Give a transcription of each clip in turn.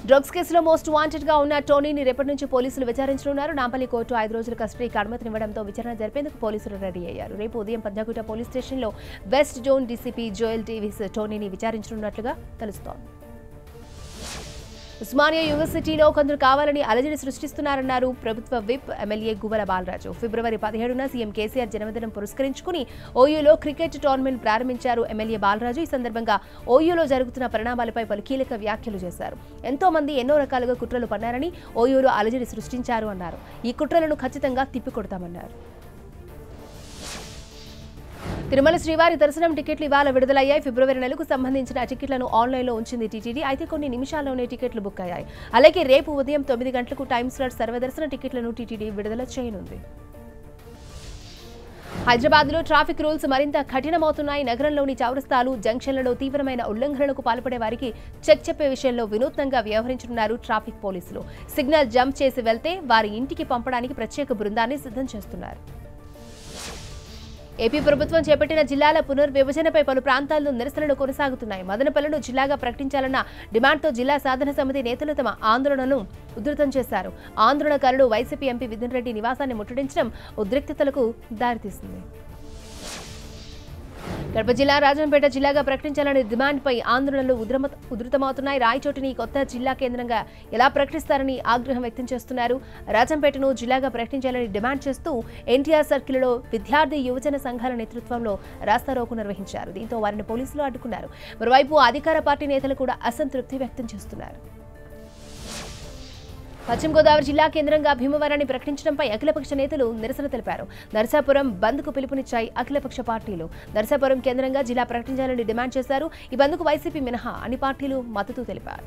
drugs కేసులో most wanted గా ఉన్న టోనీని రేపటి నుంచి పోలీసులు విచారించనున్నారు నాంపల్లి కోర్టు ఐదు రోజుల కస్టడీకి అనుమతినివ్వడంతో విచారణ జరిపేందుకు పోలీసులు రెడీ అయ్యారు రేపు ఉదయం పంజాగుట్ట పోలీస్ స్టేషన్లో west zone DCP Joel Davis టోనీని విచారించనున్నట్లుగా తెలుస్తోంది ఉస్మానియా యూనివర్సిటీలో కొందరు కావాలని అలజడి సృష్టిస్తున్నారన్నారు ప్రభుత్వ విప్ ఎమ్మెల్యే గువ్వల బాలరాజు ఫిబ్రవరి పదిహేడున సీఎం కేసీఆర్ జన్మదినం పురస్కరించుకుని ఓయూలో క్రికెట్ టోర్నమెంట్ ప్రారంభించారు ఎమ్మెల్యే బాలరాజు ఈ సందర్భంగా ఓయూలో జరుగుతున్న పరిణామాలపై పలు కీలక వ్యాఖ్యలు చేశారు ఎంతో మంది ఎన్నో రకాలుగా కుట్రలు పన్నారని ఓయూలో అలజడి సృష్టించారు అన్నారు ఈ కుట్రలను ఖచ్చితంగా తిప్పికొడతామన్నారు తిరుమల శ్రీవారి దర్శనం టికెట్లు ఇవాళ విడుదలయ్యాయి ఫిబ్రవరి నెలకు సంబంధించిన టికెట్లను ఆన్లైన్లో ఉంచింది టీటీడీ అయితే కొన్ని నిమిషాల్లోనే టికెట్లు బుక్ అయ్యాయి అలాగే రేపు ఉదయం తొమ్మిది గంటలకు టైమ్ స్లాట్ సర్వదర్శన టికెట్లను టీటీడీ విడుదల చేయనుంది హైదరాబాద్లో ట్రాఫిక్ రూల్స్ మరింత కఠినమవుతున్నాయి నగరంలోని చౌరస్తాలు జంక్షన్లలో తీవ్రమైన ఉల్లంఘనలకు పాల్పడే వారికి చెక్ చెప్పే విషయంలో వినూత్నంగా వ్యవహరించనున్నారు ట్రాఫిక్ పోలీసులు సిగ్నల్ జంప్ చేసి వెళ్తే వారి ఇంటికి పంపడానికి ప్రత్యేక బృందాన్ని సిద్ధం చేస్తున్నారు ఏపీ ప్రభుత్వం చేపట్టిన జిల్లాల పునర్విభజనపై పలు ప్రాంతాల్లో నిరసనలు కొనసాగుతున్నాయి మదనపల్లిను జిల్లాగా ప్రకటించాలన్న డిమాండ్తో జిల్లా సాధన సమితి నేతలు తమ ఆందోళనను ఉధృతం చేశారు ఆందోళనకారులు వైసీపీ ఎంపీ విధిన్ రెడ్డి నివాసాన్ని ముట్టడించడం ఉద్రిక్తతలకు దారితీసింది కడప జిల్లా రాజంపేట జిల్లాగా ప్రకటించాలనే డిమాండ్పై ఆందోళనలు ఉద్రమ ఉధృతమవుతున్నాయి రాయచోటిని కొత్త జిల్లా కేంద్రంగా ఎలా ప్రకటిస్తారని ఆగ్రహం వ్యక్తం చేస్తున్నారు రాజంపేటను జిల్లాగా ప్రకటించాలని డిమాండ్ చేస్తూ ఎన్టీఆర్ సర్కిల్లో విద్యార్థి యువజన సంఘాల నేతృత్వంలో రాస్తారోకో నిర్వహించారు దీంతో వారిని పోలీసులు అడ్డుకున్నారు మరోవైపు అధికార పార్టీ నేతలు కూడా అసంతృప్తి వ్యక్తం చేస్తున్నారు పశ్చిమ గోదావరి జిల్లా కేంద్రంగా భీమవరాన్ని ప్రకటించడంపై అఖిలపక్ష నేతలు నిరసన తెలిపారు నరసాపురం బంద్కు పిలుపునిచ్చాయి అఖిలపక్ష పార్టీలు నరసాపురం కేంద్రంగా జిల్లా ప్రకటించాలని డిమాండ్ చేశారు ఈ బంద్కు వైసీపీ మినహా అన్ని పార్టీలు మద్దతు తెలిపారు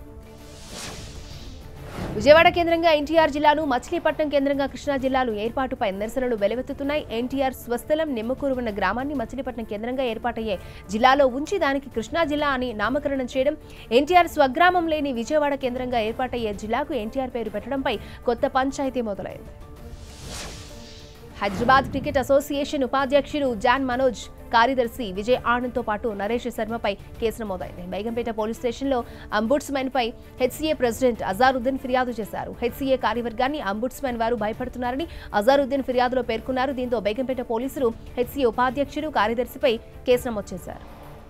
విజయవాడ కేంద్రంగా ఎన్టీఆర్ జిల్లాను మచిలీపట్నం కేంద్రంగా కృష్ణా జిల్లాలు ఏర్పాటుపై నిరసనలు వెలువెత్తుతున్నాయి ఎన్టీఆర్ స్వస్థలం నిమ్మకూరు ఉన్న గ్రామాన్ని మచిలీపట్నం కేంద్రంగా ఏర్పాటయ్యే జిల్లాలో ఉంచి దానికి కృష్ణా జిల్లా అని నామకరణం చేయడం ఎన్టీఆర్ స్వగ్రామం లేని విజయవాడ కేంద్రంగా ఏర్పాటయ్యే జిల్లాకు ఎన్టీఆర్ పేరు పెట్టడంపై కొత్త పంచాయతీ మొదలైంది హైదరాబాద్ క్రికెట్ అసోసియేషన్ ఉపాధ్యక్షుడు జాన్ మనోజ్ కార్యదర్శి విజయ్ ఆనంద్తో పాటు నరేష్ శర్మపై కేసు నమోదైంది బైగంపేట పోలీస్ స్టేషన్లో అంబుడ్స్మెన్ పై హెచ్సీఏ ప్రెసిడెంట్ అజారుద్దీన్ ఫిర్యాదు చేశారు హెచ్సీఏ కార్యవర్గాన్ని అంబుడ్స్మెన్ వారు భయపడుతున్నారని అజారుద్దీన్ ఫిర్యాదులో పేర్కొన్నారు దీంతో బైగంపేట పోలీసులు హెచ్సీఏ ఉపాధ్యక్షుడు కార్యదర్శిపై కేసు నమోదు చేశారు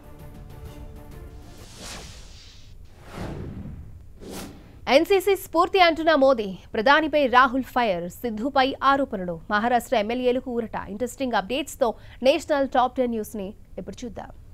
ఎన్సీసీ స్ఫూర్తి అంటున్న మోదీ ప్రధానిపై రాహుల్ ఫైర్ సిద్ధుపై ఆరోపణలు మహారాష్ట్ర ఎమ్మెల్యేలకు ఊరట ఇంట్రెస్టింగ్ అప్డేట్స్తో నేషనల్ టాప్ టెన్ న్యూస్ని ఇప్పుడు చూద్దాం